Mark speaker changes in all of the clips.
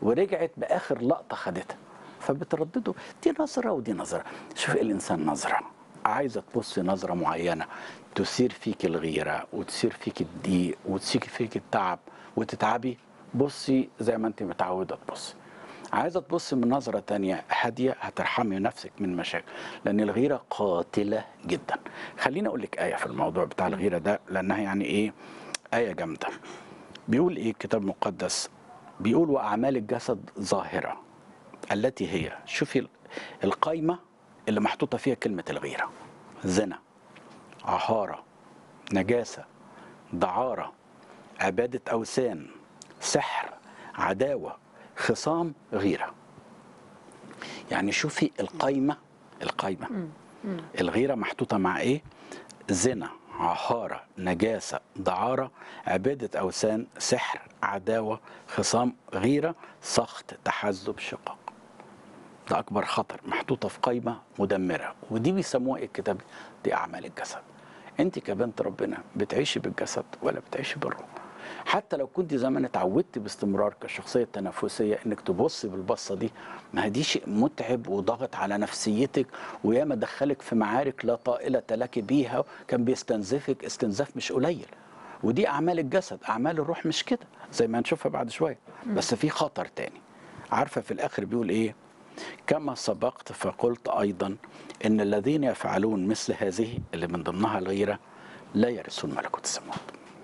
Speaker 1: ورجعت باخر لقطه خدتها فبترددوا دي نظره ودي نظره شوف الانسان نظره عايزه تبص نظره معينه تثير فيك الغيره وتثير فيك الضيق وتثير فيك التعب وتتعبي بصي زي ما انت متعوده تبصي عايزه تبص من نظره تانية هاديه هترحمي نفسك من مشاكل لان الغيره قاتله جدا خليني اقول لك ايه في الموضوع بتاع الغيره ده لانها يعني ايه ايه جامده بيقول ايه الكتاب المقدس بيقول واعمال الجسد ظاهره التي هي شوفي القايمه اللي محطوطه فيها كلمه الغيره زنا عهاره نجاسه دعاره عباده اوثان سحر عداوه خصام غيره يعني شوفي القايمه القايمه الغيره محطوطه مع ايه زنا عهاره نجاسه دعاره عباده اوثان سحر عداوه خصام غيره سخط تحزب شقاق ده اكبر خطر محطوطه في قايمه مدمره ودي بيسموها ايه الكتاب دي اعمال الجسد انت كبنت ربنا بتعيشي بالجسد ولا بتعيشي بالروح حتى لو كنت زمان اتعودت باستمرار كشخصيه تنافسيه انك تبص بالبصه دي ما دي شيء متعب وضغط على نفسيتك وياما دخلك في معارك لا طائله لك بيها كان بيستنزفك استنزاف مش قليل ودي اعمال الجسد اعمال الروح مش كده زي ما هنشوفها بعد شويه بس في خطر تاني عارفه في الاخر بيقول ايه كما سبقت فقلت ايضا ان الذين يفعلون مثل هذه اللي من ضمنها الغيره لا يرثون ملكوت السماوات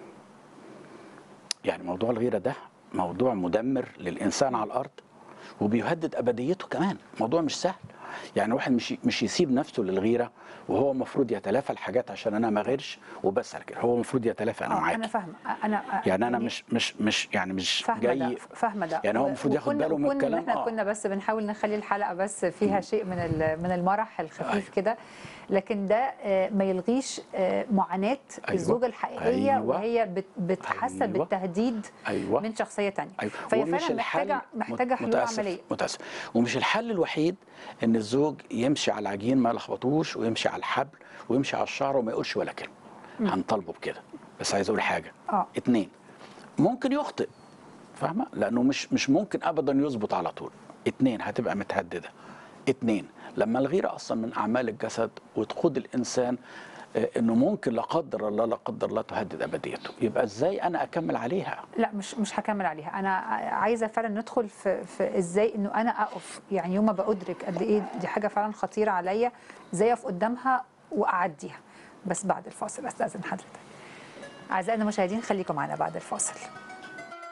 Speaker 1: يعني موضوع الغيرة ده موضوع مدمر للإنسان على الأرض وبيهدد أبديته كمان موضوع مش سهل يعني واحد مش مش يسيب نفسه للغيرة وهو المفروض يتلافى الحاجات عشان أنا ما غيرش وبس على كده هو المفروض يتلافى أنا
Speaker 2: آه،
Speaker 1: معاك
Speaker 2: انا فاهمه انا
Speaker 1: يعني أنا مش مش مش يعني مش
Speaker 2: فاهمه
Speaker 1: جاي
Speaker 2: ده فاهمه ده
Speaker 1: يعني هو
Speaker 2: و-
Speaker 1: المفروض ياخد
Speaker 2: وكنا-
Speaker 1: باله من
Speaker 2: وكنا
Speaker 1: الكلام
Speaker 2: احنا
Speaker 1: آه.
Speaker 2: كنا بس بنحاول نخلي الحلقه بس فيها شيء من ال- من المرح الخفيف
Speaker 1: أيوة.
Speaker 2: كده لكن ده آه، ما يلغيش آه، معاناه
Speaker 1: أيوة.
Speaker 2: الزوجه الحقيقيه
Speaker 1: أيوة.
Speaker 2: وهي بت- بتحس
Speaker 1: أيوة.
Speaker 2: بالتهديد
Speaker 1: أيوة.
Speaker 2: من شخصيه تانية
Speaker 1: أيوة.
Speaker 2: فهي
Speaker 1: ومش
Speaker 2: فعلا محتاجه
Speaker 1: الحل-
Speaker 2: محتاجه حلول
Speaker 1: متأسف
Speaker 2: عمليه
Speaker 1: متأسف ومش الحل الوحيد ان الزوج يمشي على العجين ما يلخبطوش ويمشي على الحبل ويمشي على الشعر وما يقولش ولا كلمه هنطالبه بكده بس عايز اقول حاجه
Speaker 2: آه.
Speaker 1: اتنين ممكن يخطئ فاهمه لانه مش مش ممكن ابدا يظبط على طول اتنين هتبقى متهدده اتنين لما الغيره اصلا من اعمال الجسد وتقود الانسان آه، انه ممكن لا قدر الله لا قدر الله تهدد ابديته يبقى ازاي انا اكمل عليها
Speaker 2: لا مش مش هكمل عليها انا عايزه فعلا ندخل في, في ازاي انه انا اقف يعني يوم ما بادرك قد ايه دي حاجه فعلا خطيره عليا ازاي اقف قدامها واعديها بس بعد الفاصل استاذن حضرتك اعزائنا المشاهدين خليكم معنا بعد الفاصل